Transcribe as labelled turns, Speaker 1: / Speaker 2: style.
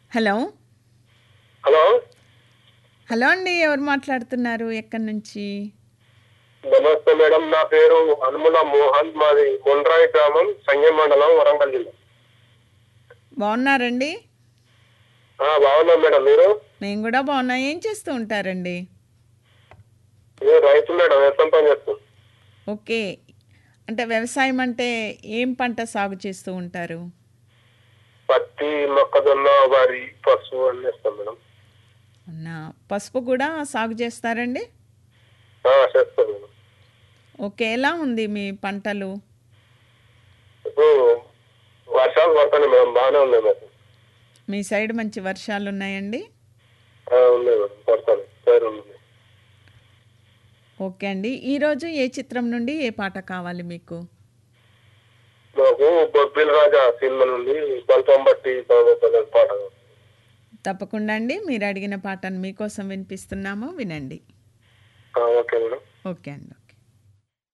Speaker 1: hello
Speaker 2: hello
Speaker 1: hello అండి ఎవరు మాట్లాడుతున్నారు ఎక్కడి నుంచి
Speaker 2: నమస్తే మేడం నా పేరు హనుమల మోహన్ మాది కొండ్రాయి గ్రామం సంగం మండలం వరంగల్ జిల్లా
Speaker 1: బాగున్నారండి
Speaker 2: ఆ, బాగున్నాం మేడం మీరు
Speaker 1: మేము కూడా బాగున్నాం ఏం చేస్తూ ఉంటారండి
Speaker 2: నేను రైతు మేడం వ్యవసాయం పని చేస్తాం
Speaker 1: ఓకే అంటే వ్యవసాయం అంటే ఏం పంట సాగు చేస్తూ ఉంటారు
Speaker 2: పత్తి మొక్కజొన్న వరి పసుపు అన్ని వేస్తాం మేడం
Speaker 1: అవునా పసుపు కూడా సాగు చేస్తారండి
Speaker 2: ఆ, చేస్తాం మేడం
Speaker 1: ఓకే ఎలా ఉంది మీ పంటలు
Speaker 2: ఇప్పుడు వర్షాలు పడుతున్నాయి మేడం బాగానే ఉన్నాయి మేడం
Speaker 1: మీ సైడ్ మంచి వర్షాలు ఉన్నాయండి
Speaker 2: ఆ, ఉన్నాయి మేడం పడుతున్నాయి సరే ఉంది
Speaker 1: ఓకే అండి ఈరోజు ఏ చిత్రం నుండి ఏ పాట కావాలి మీకు
Speaker 2: మాకు బొబ్బిల్ రాజా సినిమా నుండి బల్పం బట్టి బాగోపల్లి పాట
Speaker 1: తప్పకుండా అండి మీరు అడిగిన పాటను మీకోసం వినిపిస్తున్నాము వినండి
Speaker 2: ఆ, ఓకే మేడం
Speaker 1: ఓకే అండి